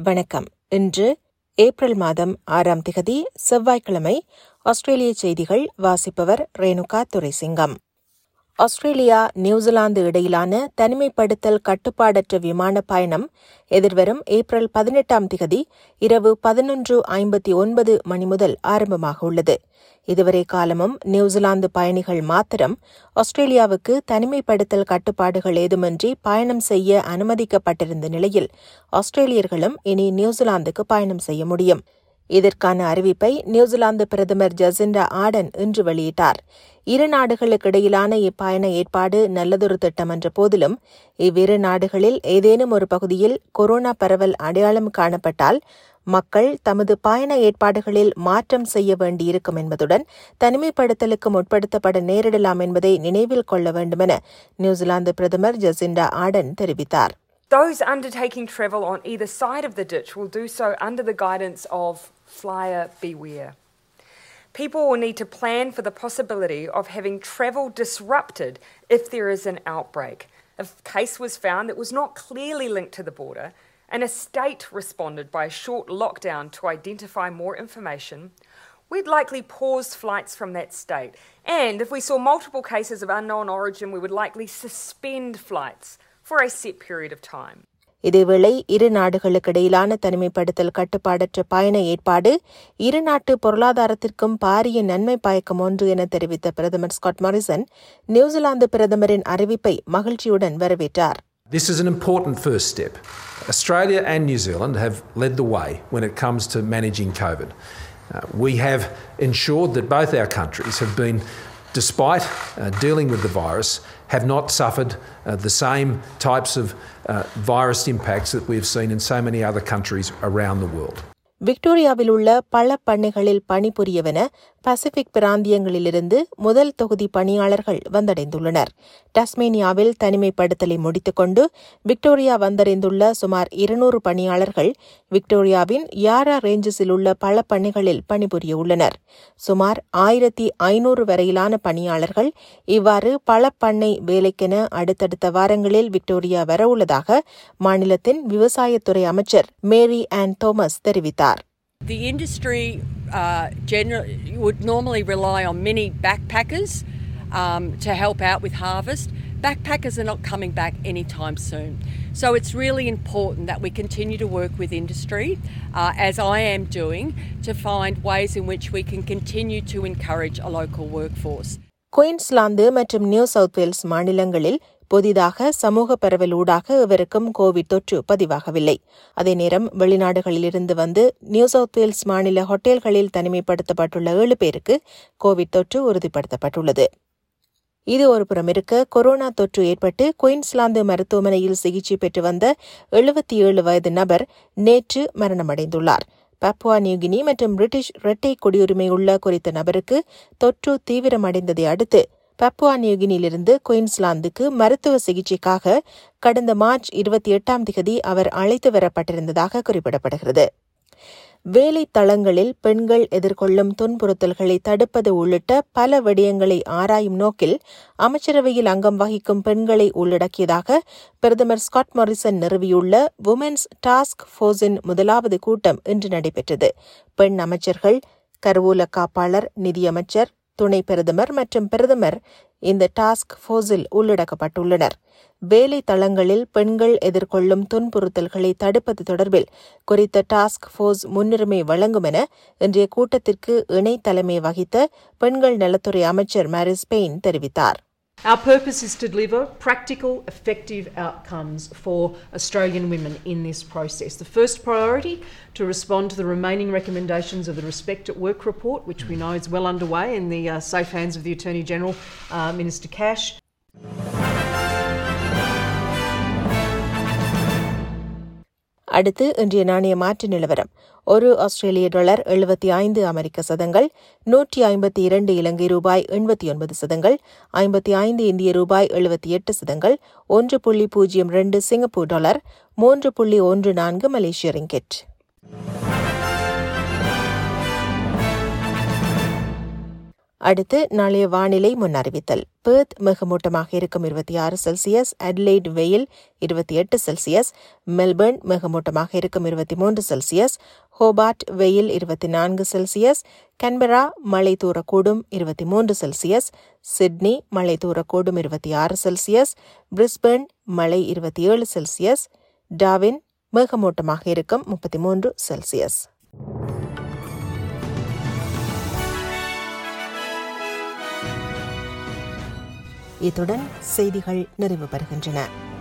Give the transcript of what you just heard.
வணக்கம் இன்று ஏப்ரல் மாதம் ஆறாம் திகதி செவ்வாய்க்கிழமை ஆஸ்திரேலிய செய்திகள் வாசிப்பவர் ரேணுகா துரைசிங்கம் ஆஸ்திரேலியா நியூசிலாந்து இடையிலான தனிமைப்படுத்தல் கட்டுப்பாடற்ற விமான பயணம் எதிர்வரும் ஏப்ரல் பதினெட்டாம் திகதி இரவு பதினொன்று ஐம்பத்தி ஒன்பது மணி முதல் ஆரம்பமாக உள்ளது இதுவரை காலமும் நியூசிலாந்து பயணிகள் மாத்திரம் ஆஸ்திரேலியாவுக்கு தனிமைப்படுத்தல் கட்டுப்பாடுகள் ஏதுமின்றி பயணம் செய்ய அனுமதிக்கப்பட்டிருந்த நிலையில் ஆஸ்திரேலியர்களும் இனி நியூசிலாந்துக்கு பயணம் செய்ய முடியும் இதற்கான அறிவிப்பை நியூசிலாந்து பிரதமர் ஜசிண்டா ஆடன் இன்று வெளியிட்டார் இரு நாடுகளுக்கு இடையிலான இப்பயண ஏற்பாடு நல்லதொரு திட்டம் என்ற போதிலும் இவ்விரு நாடுகளில் ஏதேனும் ஒரு பகுதியில் கொரோனா பரவல் அடையாளம் காணப்பட்டால் மக்கள் தமது பயண ஏற்பாடுகளில் மாற்றம் செய்ய வேண்டியிருக்கும் என்பதுடன் தனிமைப்படுத்தலுக்கு முற்படுத்தப்பட நேரிடலாம் என்பதை நினைவில் கொள்ள வேண்டுமென நியூசிலாந்து பிரதமர் ஜசிண்டா ஆடன் தெரிவித்தார் Those undertaking travel on either side of the ditch will do so under the guidance of Flyer Beware. People will need to plan for the possibility of having travel disrupted if there is an outbreak. If a case was found that was not clearly linked to the border, and a state responded by a short lockdown to identify more information, we'd likely pause flights from that state. And if we saw multiple cases of unknown origin, we would likely suspend flights for a set period of time. இதேவேளை இரு நாடுகளுக்கு இடையிலான தனிமைப்படுத்தல் கட்டுப்பாடற்ற பயண ஏற்பாடு இரு நாட்டு பொருளாதாரத்திற்கும் பாரிய நன்மை பயக்கும் ஒன்று என தெரிவித்த பிரதமர் ஸ்காட் மாரிசன் நியூசிலாந்து பிரதமரின் அறிவிப்பை மகிழ்ச்சியுடன் வரவேற்றார் This is an important first step. Australia and New Zealand have led the way when it comes to managing COVID. Uh, we have ensured that both our countries have been, despite uh, dealing with the virus, have not suffered uh, the same types of uh, virus impacts that we have seen in so many other countries around the world. விக்டோரியாவில் உள்ள பல பண்ணைகளில் பணிபுரியவென Pacific பிராந்தியங்களிலிருந்து முதல் தொகுதி பணியாளர்கள் வந்தடைந்துள்ளனர் டஸ்மேனியாவில் தனிமைப்படுத்தலை முடித்துக்கொண்டு Victoria வந்தடைந்துள்ள சுமார் இருநூறு பணியாளர்கள் விக்டோரியாவின் யாரா ரேஞ்சஸில் உள்ள பல பண்ணைகளில் பணிபுரிய உள்ளனர் சுமார் ஆயிரத்தி ஐநூறு வரையிலான பணியாளர்கள் இவ்வாறு பல பண்ணை வேலைக்கென அடுத்தடுத்த வாரங்களில் விக்டோரியா வரவுள்ளதாக மாநிலத்தின் விவசாயத்துறை அமைச்சர் மேரி ஆன் தோமஸ் தெரிவித்தார் The industry uh, generally would normally rely on many backpackers um, to help out with harvest. Backpackers are not coming back anytime soon. So it's really important that we continue to work with industry, uh, as I am doing, to find ways in which we can continue to encourage a local workforce. Queensland மற்றும் New South Wales மாநிலங்களில் புதிதாக சமூக பரவலூடாக இவருக்கும் Covid தொற்று பதிவாகவில்லை அதே நேரம் வெளிநாடுகளிலிருந்து வந்து நியூ சவுத் வேல்ஸ் மாநில ஹோட்டல்களில் தனிமைப்படுத்தப்பட்டுள்ள ஏழு பேருக்கு கோவிட் தொற்று உறுதிப்படுத்தப்பட்டுள்ளது இது ஒரு புறம் இருக்க கொரோனா தொற்று ஏற்பட்டு குயின்ஸ்லாந்து மருத்துவமனையில் சிகிச்சை பெற்று வந்த எழுபத்தி ஏழு வயது நபர் நேற்று மரணமடைந்துள்ளார் பப்புவா நியூகினி மற்றும் பிரிட்டிஷ் இரட்டை குடியுரிமை உள்ள குறித்த நபருக்கு தொற்று தீவிரமடைந்ததை அடுத்து பப்புவா நியூகினியிலிருந்து குயின்ஸ்லாந்துக்கு மருத்துவ சிகிச்சைக்காக கடந்த மார்ச் இருபத்தி எட்டாம் திகதி அவர் அழைத்து வரப்பட்டிருந்ததாக குறிப்பிடப்படுகிறது வேலை தளங்களில் பெண்கள் எதிர்கொள்ளும் துன்புறுத்தல்களை தடுப்பது உள்ளிட்ட பல விடயங்களை ஆராயும் நோக்கில் அமைச்சரவையில் அங்கம் வகிக்கும் பெண்களை உள்ளடக்கியதாக பிரதமர் ஸ்காட் மாரிசன் நிறுவியுள்ள உமன்ஸ் டாஸ்க் ஃபோர்ஸின் முதலாவது கூட்டம் இன்று நடைபெற்றது பெண் அமைச்சர்கள் கருவூல காப்பாளர் நிதியமைச்சர் துணை பிரதமர் மற்றும் பிரதமர் இந்த டாஸ்க் ஃபோர்ஸில் உள்ளடக்கப்பட்டுள்ளனர் வேலை தளங்களில் பெண்கள் எதிர்கொள்ளும் துன்புறுத்தல்களை தடுப்பது தொடர்பில் குறித்த டாஸ்க் ஃபோர்ஸ் முன்னுரிமை வழங்கும் என இன்றைய கூட்டத்திற்கு இணை தலைமை வகித்த பெண்கள் நலத்துறை அமைச்சர் மாரிஸ் பெயின் தெரிவித்தார் Our purpose is to deliver practical, effective outcomes for Australian women in this process. The first priority to respond to the remaining recommendations of the Respect at Work report, which we know is well underway in the uh, safe hands of the Attorney General, uh, Minister Cash. அடுத்து இன்றைய நாணய மாற்று நிலவரம் ஒரு ஆஸ்திரேலிய dollar எழுபத்தி ஐந்து அமெரிக்க சதங்கள் நூற்றி ஐம்பத்தி இரண்டு இலங்கை ரூபாய் எண்பத்தி ஒன்பது சதங்கள் ஐம்பத்தி ஐந்து இந்திய ரூபாய் எழுபத்தி எட்டு சதங்கள் ஒன்று புள்ளி பூஜ்ஜியம் ரெண்டு சிங்கப்பூர் டாலர் மூன்று புள்ளி ஒன்று நான்கு மலேசிய ரிங்கெட் அடுத்து நாளைய வானிலை முன்னறிவித்தல் பெர்த் மிகமூட்டமாக இருக்கும் இருபத்தி ஆறு செல்சியஸ் அட்லைட் வெயில் இருபத்தி எட்டு செல்சியஸ் மெல்பர்ன் மிகமூட்டமாக இருக்கும் இருபத்தி மூன்று செல்சியஸ் ஹோபார்ட் வெயில் இருபத்தி நான்கு செல்சியஸ் கன்பரா மழை தூரக்கூடும் இருபத்தி மூன்று செல்சியஸ் சிட்னி மழை தூரக்கூடும் இருபத்தி ஆறு செல்சியஸ் பிரிஸ்பர்ன் மழை இருபத்தி ஏழு செல்சியஸ் டாவின் மேகமூட்டமாக இருக்கும் முப்பத்தி மூன்று செல்சியஸ் இத்துடன் செய்திகள் நிறைவு பெறுகின்றன